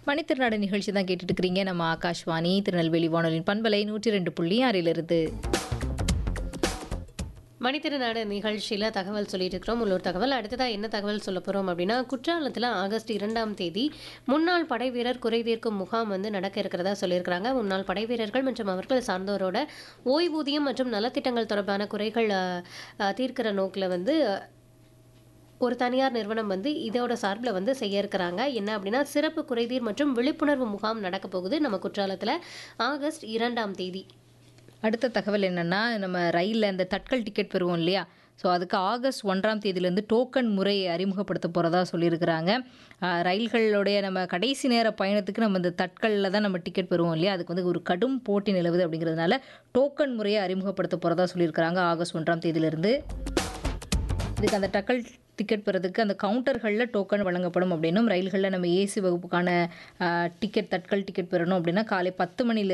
மணித்திருநாடு நிகழ்ச்சி தான் கேட்டுட்டு இருக்கிறீங்க நம்ம ஆகாஷ்வாணி திருநெல்வேலி வானொலியின் பண்பலை நூற்றி ரெண்டு புள்ளி ஆறிலிருந்து மணித்திருநாடு நிகழ்ச்சியில் தகவல் சொல்லிட்டு இருக்கிறோம் உள்ளூர் தகவல் அடுத்ததாக என்ன தகவல் சொல்ல போகிறோம் அப்படின்னா குற்றாலத்தில் ஆகஸ்ட் இரண்டாம் தேதி முன்னாள் படை வீரர் குறைதீர்க்கும் முகாம் வந்து நடக்க இருக்கிறதா சொல்லியிருக்கிறாங்க முன்னாள் படை வீரர்கள் மற்றும் அவர்கள் சார்ந்தோரோட ஓய்வூதியம் மற்றும் நலத்திட்டங்கள் தொடர்பான குறைகள் அஹ், அஹ், தீர்க்கிற நோக்கில் வந்து ஒரு தனியார் நிறுவனம் வந்து இதோட சார்பில் வந்து செய்ய இருக்கிறாங்க என்ன அப்படின்னா சிறப்பு குறைதீர் மற்றும் விழிப்புணர்வு முகாம் நடக்க போகுது நம்ம குற்றாலத்தில் ஆகஸ்ட் இரண்டாம் தேதி அடுத்த தகவல் என்னன்னா நம்ம ரயிலில் இந்த தட்கல் டிக்கெட் பெறுவோம் இல்லையா ஸோ அதுக்கு ஆகஸ்ட் ஒன்றாம் தேதியிலேருந்து டோக்கன் முறை அறிமுகப்படுத்த போகிறதா சொல்லியிருக்கிறாங்க ஆஹ் ரயில்களுடைய நம்ம கடைசி நேர பயணத்துக்கு நம்ம இந்த தட்கலில் தான் நம்ம டிக்கெட் பெறுவோம் இல்லையா அதுக்கு வந்து ஒரு கடும் போட்டி நிலவுது அப்படிங்கிறதுனால டோக்கன் முறையை அறிமுகப்படுத்த போகிறதா சொல்லியிருக்கிறாங்க ஆகஸ்ட் ஒன்றாம் தேதியிலிருந்து இதுக்கு அந்த டக்கல் டிக்கெட் பெறதுக்கு அந்த கவுண்டர்களில் டோக்கன் வழங்கப்படும் அப்படின்னும் ரயில்களில் நம்ம ஏசி வகுப்புக்கான டிக்கெட் தட்கல் டிக்கெட் பெறணும் அப்படின்னா காலை பத்து மணில